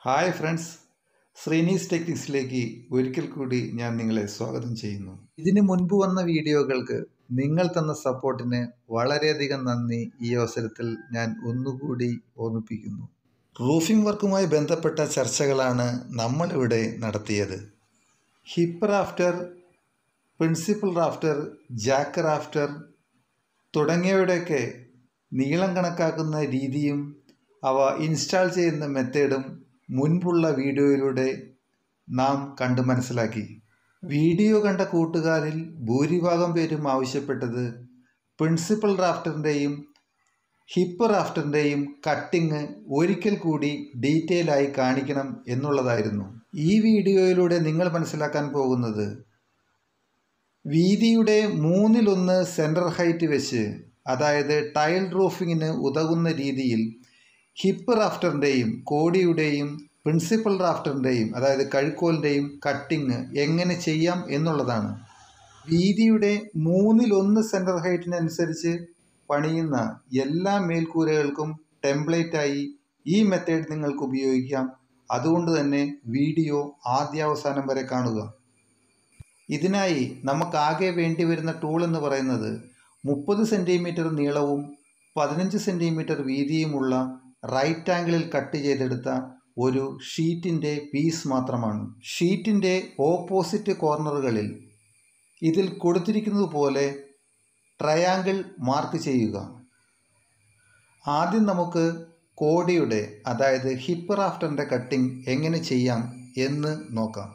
hi friends Sreenis ടെക്നിക്സിലേക്ക് ഒരിക്കൽ കൂടി ഞാൻ നിങ്ങളെ സ്വാഗതം ചെയ്യുന്നു ഇതിനു മുൻപ് വന്ന വീഡിയോകൾക്ക് നിങ്ങൾ തന്ന സപ്പോർട്ടിന് വളരെയധികം നന്ദി ഈ അവസരത്തിൽ ഞാൻ ഒന്നുകൂടി ഓർമ്മിപ്പിക്കുന്നു റൂഫിംഗ് വർക്കുമായി ബന്ധപ്പെട്ട ചർച്ചകളാണ് നമ്മളിവിടെ നടത്തിയത് hip rafter principal rafter jack rafter തുടങ്ങിയവയുടെയൊക്കെ നീളം കണക്കാക്കുന്ന രീതിയും അവ ഇൻസ്റ്റാൾ ചെയ്യുന്ന മെത്തേഡും മുൻപുള്ള വീഡിയോയിലൂടെ നാം കണ്ടു മനസ്സിലാക്കി വീഡിയോ കണ്ട കൂട്ടുകാരിൽ ഭൂരിഭാഗം പേരും ആവശ്യപ്പെട്ടത് പ്രിൻസിപ്പൽ റാഫ്റ്ററിൻ്റെയും ഹിപ്പ് റാഫ്റ്ററിൻ്റെയും കട്ടിങ് ഒരിക്കൽ കൂടി ഡീറ്റെയിൽ ആയി കാണിക്കണം എന്നുള്ളതായിരുന്നു ഈ വീഡിയോയിലൂടെ നിങ്ങൾ മനസ്സിലാക്കാൻ പോകുന്നത് വീതിയുടെ മൂന്നിലൊന്ന് സെൻട്രൽ ഹൈറ്റ് വെച്ച് അതായത് ടൈൽ റൂഫിങ്ങിന് ഉതകുന്ന രീതിയിൽ ഹിപ്പ് റാഫ്റ്ററിൻ്റെയും കോടിയുടെയും പ്രിൻസിപ്പൽ റാഫ്റ്ററിൻ്റെയും അതായത് കഴുക്കോലിൻ്റെയും കട്ടിങ് എങ്ങനെ ചെയ്യാം എന്നുള്ളതാണ് വീതിയുടെ മൂന്നിലൊന്ന് സെൻട്രൽ ഹൈറ്റിനനുസരിച്ച് പണിയുന്ന എല്ലാ മേൽക്കൂരകൾക്കും ടെംപ്ലേറ്റായി ഈ മെത്തേഡ് നിങ്ങൾക്ക് ഉപയോഗിക്കാം അതുകൊണ്ട് തന്നെ വീഡിയോ ആദ്യാവസാനം വരെ കാണുക ഇതിനായി നമുക്കാകെ വേണ്ടി വരുന്ന ടൂൾ എന്ന് പറയുന്നത് മുപ്പത് സെൻറ്റിമീറ്റർ നീളവും പതിനഞ്ച് സെൻറ്റിമീറ്റർ വീതിയുമുള്ള റൈറ്റ് ആംഗിളിൽ കട്ട് ചെയ്തെടുത്ത ഒരു ഷീറ്റിൻ്റെ പീസ് മാത്രമാണ് ഷീറ്റിൻ്റെ ഓപ്പോസിറ്റ് കോർണറുകളിൽ ഇതിൽ കൊടുത്തിരിക്കുന്നത് പോലെ ട്രയാങ്കിൾ മാർക്ക് ചെയ്യുക ആദ്യം നമുക്ക് കോടിയുടെ അതായത് ഹിപ്പ് റാഫ്റ്ററിൻ്റെ കട്ടിംഗ് എങ്ങനെ ചെയ്യാം എന്ന് നോക്കാം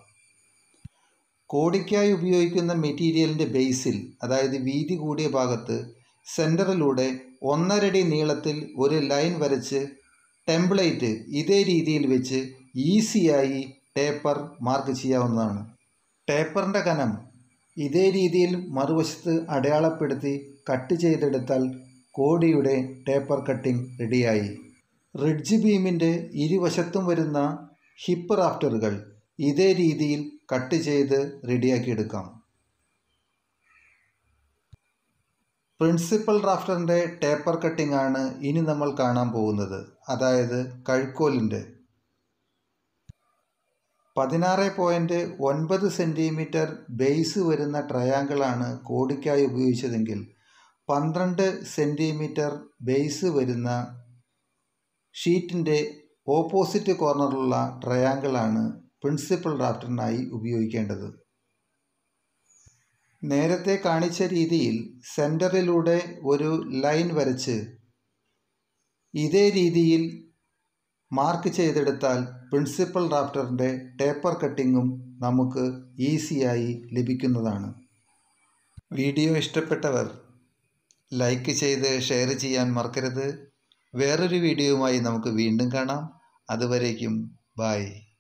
കോടിക്കായി ഉപയോഗിക്കുന്ന മെറ്റീരിയലിൻ്റെ ബേസിൽ അതായത് വീതി കൂടിയ ഭാഗത്ത് സെൻറ്ററിലൂടെ ഒന്നരടി നീളത്തിൽ ഒരു ലൈൻ വരച്ച് ടെംപ്ലേറ്റ് ഇതേ രീതിയിൽ വെച്ച് ഈസിയായി ടേപ്പർ മാർക്ക് ചെയ്യാവുന്നതാണ് ടേപ്പറിൻ്റെ കനം ഇതേ രീതിയിൽ മറുവശത്ത് അടയാളപ്പെടുത്തി കട്ട് ചെയ്തെടുത്താൽ കോടിയുടെ ടേപ്പർ കട്ടിംഗ് റെഡിയായി റിഡ്ജ് ബീമിൻ്റെ ഇരുവശത്തും വരുന്ന ഹിപ്പ് റാഫ്റ്ററുകൾ ഇതേ രീതിയിൽ കട്ട് ചെയ്ത് റെഡിയാക്കിയെടുക്കാം പ്രിൻസിപ്പൽ റാഫ്റ്ററിൻ്റെ ടേപ്പർ കട്ടിംഗ് ആണ് ഇനി നമ്മൾ കാണാൻ പോകുന്നത് അതായത് കഴുക്കോലിൻ്റെ പതിനാറ് പോയിൻറ്റ് ഒൻപത് സെൻറ്റിമീറ്റർ ബേസ് വരുന്ന ട്രയാങ്കിളാണ് കോടിക്കായി ഉപയോഗിച്ചതെങ്കിൽ പന്ത്രണ്ട് സെൻറ്റിമീറ്റർ ബേസ് വരുന്ന ഷീറ്റിൻ്റെ ഓപ്പോസിറ്റ് കോർണറിലുള്ള ട്രയാങ്കിളാണ് പ്രിൻസിപ്പൽ റാഫ്റ്ററിനായി ഉപയോഗിക്കേണ്ടത് നേരത്തെ കാണിച്ച രീതിയിൽ സെൻറ്ററിലൂടെ ഒരു ലൈൻ വരച്ച് ഇതേ രീതിയിൽ മാർക്ക് ചെയ്തെടുത്താൽ പ്രിൻസിപ്പൽ റാഫ്റ്ററിൻ്റെ ടേപ്പർ കട്ടിങ്ങും നമുക്ക് ഈസിയായി ലഭിക്കുന്നതാണ് വീഡിയോ ഇഷ്ടപ്പെട്ടവർ ലൈക്ക് ചെയ്ത് ഷെയർ ചെയ്യാൻ മറക്കരുത് വേറൊരു വീഡിയോയുമായി നമുക്ക് വീണ്ടും കാണാം അതുവരേക്കും ബായ്